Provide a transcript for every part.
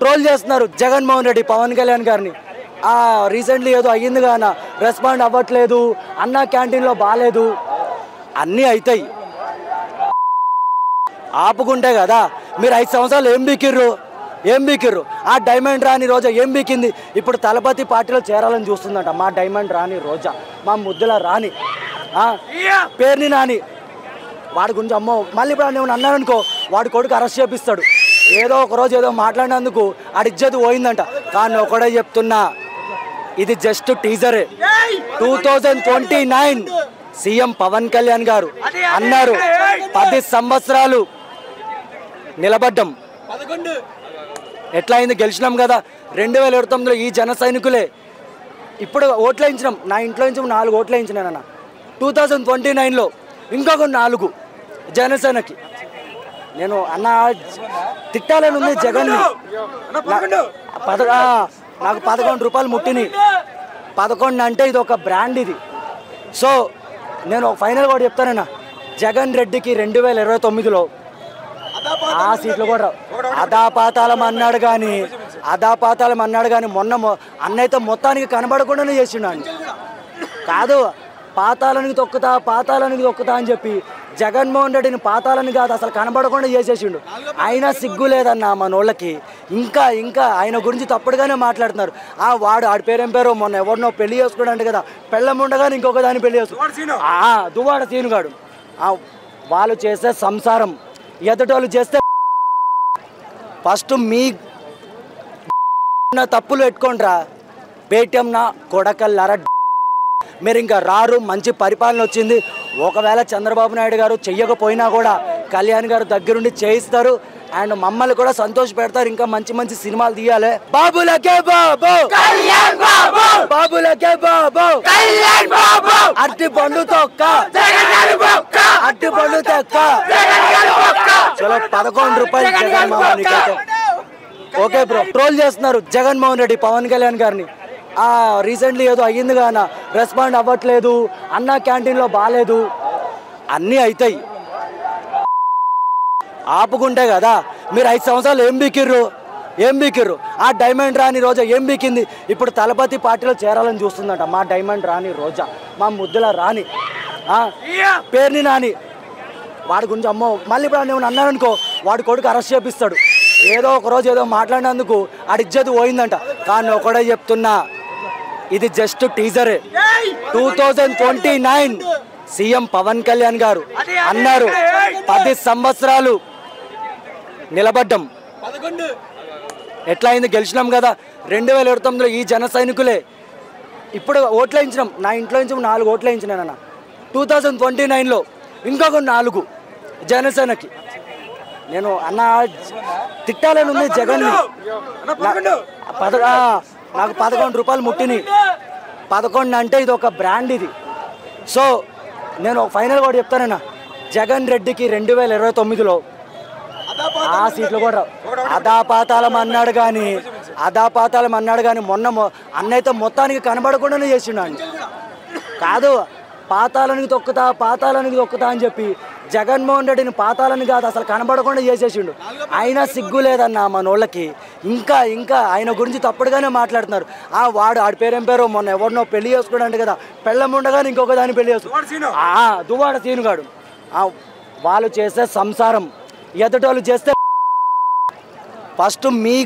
Troll చేస్తున్నారు జగన్మోహన్ రెడ్డి పవన్ కళ్యాణ్ గారిని ఆ రీసెంట్లీ ఏదో అయ్యింది కాన రెస్పాండ్ అవ్వట్లేదు అన్న క్యాంటీన్లో బాగాలేదు అన్నీ అవుతాయి ఆపుకుంటే కదా మీరు ఐదు సంవత్సరాలు ఏం బీకిర్రు ఏం బీకిర్రు ఆ డైమండ్ రాని రోజా ఏం బీకింది ఇప్పుడు తలపతి పార్టీలో చేరాలని చూస్తుందంట మా డైమండ్ రాని రోజా మా ముద్దుల రాని ఆ, పేరుని నాని వాడి గురించి అమ్మో మళ్ళీ ఇప్పుడు నేను అన్నాననుకో వాడి కొడుకు అరెస్ట్ చేపిస్తాడు ఏదో ఒక రోజు ఏదో మాట్లాడినందుకు ఆడి ఇజ్జత్ పోయిందంట కానీ ఒకడే చెప్తున్నా ఇది జస్ట్ టీజరే two thousand twenty nine CM Pawan Kalyan గారు అన్నారు పది సంవత్సరాలు నిలబడ్డం ఎట్లా అయింది గెలిచినాం కదా రెండు వేల ఇరవై తొమ్మిదిలో ఈ జన సైనికులే ఇప్పుడు ఓట్లు వేయించినాం నా ఇంట్లో నుంచి నాలుగు ఓట్లు వేయించినానన్న టూ థౌజండ్ ట్వంటీ నైన్లో ఇంకొక నాలుగు జనసేనకి నేను అన్న తిట్టాలని ఉంది జగన్ పద ఆ, నాకు పదకొండు రూపాయలు ముట్టిని పదకొండు అంటే ఇది ఒక బ్రాండ్ ఇది సో నేను ఫైనల్ కూడా చెప్తానన్నా జగన్ రెడ్డికి రెండు వేల ఇరవై తొమ్మిదిలో ఆ సీట్లు కూడా రావు. అదాపాతాళం అన్నాడు కానీ అదాపాతాళం అన్నాడు కానీ మొన్న మొ- అన్నైతే మొత్తానికి కనబడకుండానే చేసిండు ఆయన కాదు పాతాలని తొక్కుతా పాతాలని తొక్కుతా అని చెప్పి జగన్మోహన్ రెడ్డిని పాతాలని కాదు అసలు కనబడకుండా చేసేసిండు అయినా సిగ్గు లేదన్న మనోళ్ళకి ఇంకా ఇంకా ఆయన గురించి తప్పుడుగానే మాట్లాడుతున్నారు ఆ వాడు ఆడి పేరేం పేరు మొన్న ఎవరినో పెళ్లి చేసుకున్నాడు కదా పెళ్ళం ఉండగానే ఇంకొక దాన్ని పెళ్లి చేసుకున్నాడు ఆ, దువ్వాడ సీనుగాడు ఆ, వాళ్ళు చేసే సంసారం ఎదుటోళ్ళు చేస్తే ఫస్ట్ మీ నా తప్పులు పెట్టుకోండిరా పేటిఎం నా కొడకల్లారా మీరు ఇంకా రారు మంచి పరిపాలన వచ్చింది ఒకవేళ చంద్రబాబు నాయుడు గారు చెయ్యకపోయినా కూడా కళ్యాణ్ గారు దగ్గరుండి చేయిస్తారు అండ్ మమ్మల్ని కూడా సంతోష పెడతారు ఇంకా మంచి మంచి సినిమాలు తీయాలి బాబులకే బాబు బాబులకే బాబు అట్టి పండు తొక్క అట్టి పండు తొక్క చలో పదకొండు రూపాయలు జగన్ మామ నీకైతే ఓకే బ్రో ట్రోల్ చేస్తున్నారు జగన్మోహన్ రెడ్డి పవన్ కళ్యాణ్ గారిని ఆ రీసెంట్లీ ఏదో అయ్యింది కాన రెస్పాండ్ అవ్వట్లేదు అన్న క్యాంటీన్లో బాగాలేదు అన్నీ అవుతాయి ఆపుకుంటే కదా మీరు ఐదు సంవత్సరాలు ఏం బీకిర్రు ఏం బీకిర్రు ఆ డైమండ్ రాని రోజా ఏం బీకింది ఇప్పుడు తలపతి పార్టీలో చేరాలని చూస్తుందంట మా డైమండ్ రాని రోజా మా ముద్దుల రాని ఆ, పేరుని నాని వాడి గురించి అమ్మో మళ్ళీ ఇప్పుడు నేను అన్నాననుకో వాడి కొడుకు అరెస్ట్ చేపిస్తాడు ఏదో ఒక రోజు ఏదో మాట్లాడినందుకు ఆడి ఇజ్జత్ పోయిందంట కానీ ఒకడే చెప్తున్నా ఇది జస్ట్ టీజరే two thousand twenty nine CM Pawan Kalyan గారు అన్నారు పది సంవత్సరాలు నిలబడ్డం ఎట్లా అయింది గెలిచినాం కదా రెండు వేల ఇరవై తొమ్మిదిలో ఈ జన సైనికులే ఇప్పుడు ఓట్లు వేయించినాం నా ఇంట్లో నుంచి నాలుగు ఓట్లు వేయించినానన్న టూ థౌజండ్ ట్వంటీ నైన్లో ఇంకొక నాలుగు జనసేనకి నేను అన్న తిట్టాలని ఉంది జగన్ పద ఆ, నాకు పదకొండు రూపాయలు ముట్టిని పదకొండు అంటే ఇది ఒక బ్రాండ్ ఇది సో నేను ఫైనల్ కూడా చెప్తానన్నా జగన్ రెడ్డికి రెండు వేల ఇరవై తొమ్మిదిలో ఆ సీట్లు కూడా రావు. అదాపాతాళం అన్నాడు కానీ అదాపాతాళం అన్నాడు కానీ మొన్న మొ- అన్నైతే మొత్తానికి కనబడకుండానే చేసిండు ఆయన కాదు పాతాలని తొక్కుతా పాతాలని తొక్కుతా అని చెప్పి జగన్మోహన్ రెడ్డిని పాతాలని కాదు అసలు కనబడకుండా చేసేసిండు అయినా సిగ్గు లేదన్న మనోళ్ళకి ఇంకా ఇంకా ఆయన గురించి తప్పుడుగానే మాట్లాడుతున్నారు ఆ వాడు ఆడి పేరేం పేరు మొన్న ఎవరినో పెళ్లి చేసుకున్నాడు కదా పెళ్ళం ఉండగానే ఇంకొక దాన్ని పెళ్లి చేసుకున్నాడు ఆ, దువ్వాడ సీనుగాడు ఆ, వాళ్ళు చేసే సంసారం ఎదుటోళ్ళు చేస్తే ఫస్ట్ మీ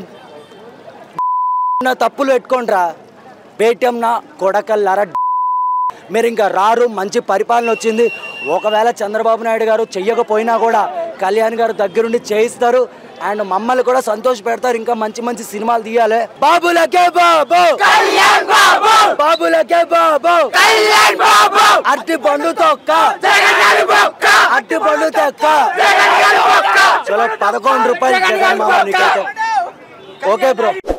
నా తప్పులు పెట్టుకోండిరా పేటిఎం నా కొడకల్లారా మీరు ఇంకా రారు మంచి పరిపాలన వచ్చింది ఒకవేళ చంద్రబాబు నాయుడు గారు చెయ్యకపోయినా కూడా కళ్యాణ్ గారు దగ్గరుండి చేయిస్తారు అండ్ మమ్మల్ని కూడా సంతోష పెడతారు ఇంకా మంచి మంచి సినిమాలు తీయాలి బాబులకే బాబు బాబులకే బాబు అట్టి పండు తొక్క అట్టి పండు తొక్క చలో పదకొండు రూపాయలు జగన్ మామ నీకైతే ఓకే బ్రో